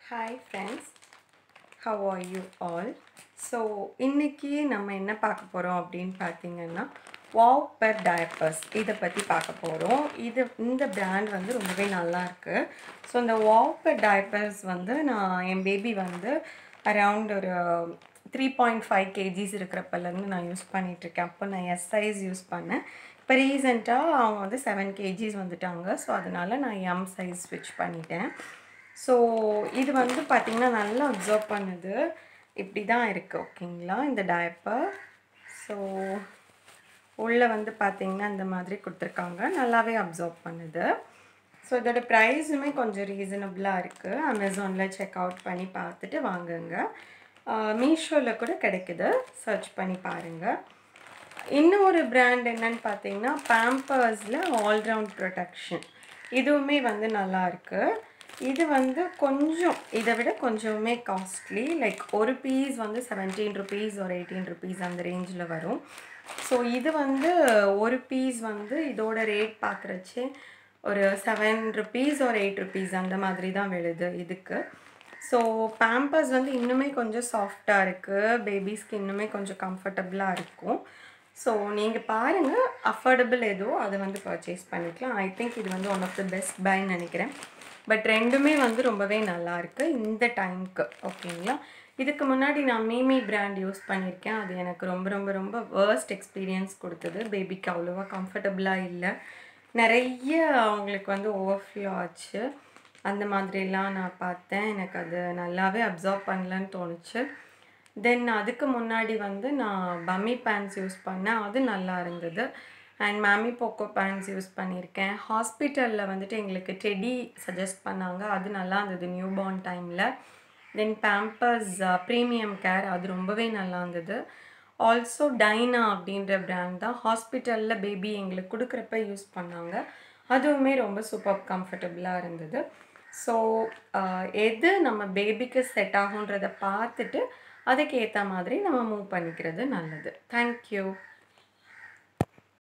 hi friends how are you all so இன்றைக்கி நம்ம என்ன பார்க்க போகிறோம் அப்படின்னு பார்த்தீங்கன்னா வாவ் பெர் டயப்பர்ஸ் இதை பற்றி பார்க்க போகிறோம் இது இந்த பிராண்ட் வந்து ரொம்பவே நல்லா இருக்குது ஸோ இந்த வாவ் பெர் டயப்பர்ஸ் வந்து நான் என் பேபி வந்து அரவுண்ட் ஒரு த்ரீ பாயிண்ட் ஃபைவ் கேஜிஸ் இருக்கிறப்பலேருந்து நான் யூஸ் பண்ணிகிட்ருக்கேன் அப்போ நான் எஸ் சைஸ் யூஸ் பண்ணேன் இப்போ ரீசெண்டாக அவங்க வந்து செவன் கேஜிஸ் வந்துட்டாங்க ஸோ அதனால் நான் எம் சைஸ் ஸ்விட்ச் பண்ணிட்டேன் ஸோ இது வந்து பார்த்திங்கன்னா நல்லா அப்சர்வ் பண்ணுது இப்படி தான் இருக்குது ஓகேங்களா இந்த டயப்பர் ஸோ உள்ளே வந்து பார்த்திங்கன்னா இந்த மாதிரி கொடுத்துருக்காங்க நல்லாவே அப்சர்வ் பண்ணுது ஸோ இதோட ப்ரைஸுமே கொஞ்சம் ரீசனபிளாக இருக்குது அமேசானில் செக் அவுட் பண்ணி பார்த்துட்டு வாங்குங்க மீஷோவில் கூட கிடைக்குது சர்ச் பண்ணி பாருங்கள் இன்னும் ஒரு பிராண்ட் என்னன்னு பார்த்தீங்கன்னா பேம்பர்ஸில் ஆல்ரவுண்ட் ப்ரொடெக்ஷன் இதுவுமே வந்து நல்லா இருக்கு இது வந்து கொஞ்சம் இதை விட கொஞ்சமே காஸ்ட்லி லைக் ஒரு பீஸ் வந்து செவன்டீன் ருபீஸ் ஒரு எயிட்டீன் ருபீஸ் அந்த ரேஞ்சில் வரும் ஸோ இது வந்து ஒரு பீஸ் வந்து இதோட ரேட் பார்க்குறச்சு ஒரு செவன் ருபீஸ் ஒரு எயிட் ருபீஸ் அந்த மாதிரி தான் விழுது இதுக்கு ஸோ பேம்பர்ஸ் வந்து இன்னுமே கொஞ்சம் சாஃப்டாக இருக்குது பேபிஸ்க்கு இன்னுமே கொஞ்சம் கம்ஃபர்டபுளாக இருக்கும் ஸோ நீங்கள் பாருங்கள் அஃபோர்டபுள் ஏதோ அதை வந்து பர்ச்சேஸ் பண்ணிக்கலாம் ஐ திங்க் இது வந்து ஒன் ஆஃப் த பெஸ்ட் பைன்னு நினைக்கிறேன் பட் ரெண்டுமே வந்து ரொம்பவே நல்லா இருக்கு இந்த டைம்க்கு ஓகேங்களா இதுக்கு முன்னாடி நான் மீமி பிராண்ட் யூஸ் பண்ணியிருக்கேன் அது எனக்கு ரொம்ப ரொம்ப ரொம்ப வேர்ஸ்ட் எக்ஸ்பீரியன்ஸ் கொடுத்தது பேபிக்கு அவ்வளோவா கம்ஃபர்டபுளாக இல்லை நிறைய அவங்களுக்கு வந்து ஓவர்ஃப்ளோ ஆச்சு அந்த மாதிரிலாம் நான் பார்த்தேன் எனக்கு அது நல்லாவே அப்சர்வ் பண்ணலன்னு தோணுச்சு தென் அதுக்கு முன்னாடி வந்து நான் பம்மி பேண்ட்ஸ் யூஸ் பண்ணேன் அது நல்லா இருந்தது and MamyPoko pants use பண்ணியிருக்கேன் ஹாஸ்பிட்டலில் வந்துட்டு எங்களுக்கு டெடி சஜஸ்ட் பண்ணாங்க அது நல்லா இருந்தது நியூ பார்ன் டைமில் தென் பேம்பர்ஸ் ப்ரீமியம் கேர் அது ரொம்பவே நல்லா இருந்தது ஆல்சோ டைனா அப்படின்ற பிராண்ட் தான் ஹாஸ்பிட்டலில் பேபி எங்களுக்கு கொடுக்குறப்ப யூஸ் பண்ணாங்க அதுவுமே ரொம்ப சூப்பர் கம்ஃபர்டபுளாக இருந்தது ஸோ எது நம்ம பேபிக்கு செட் ஆகுன்றதை பார்த்துட்டு அதுக்கு ஏற்ற மாதிரி நம்ம மூவ் பண்ணிக்கிறது நல்லது தேங்க்யூ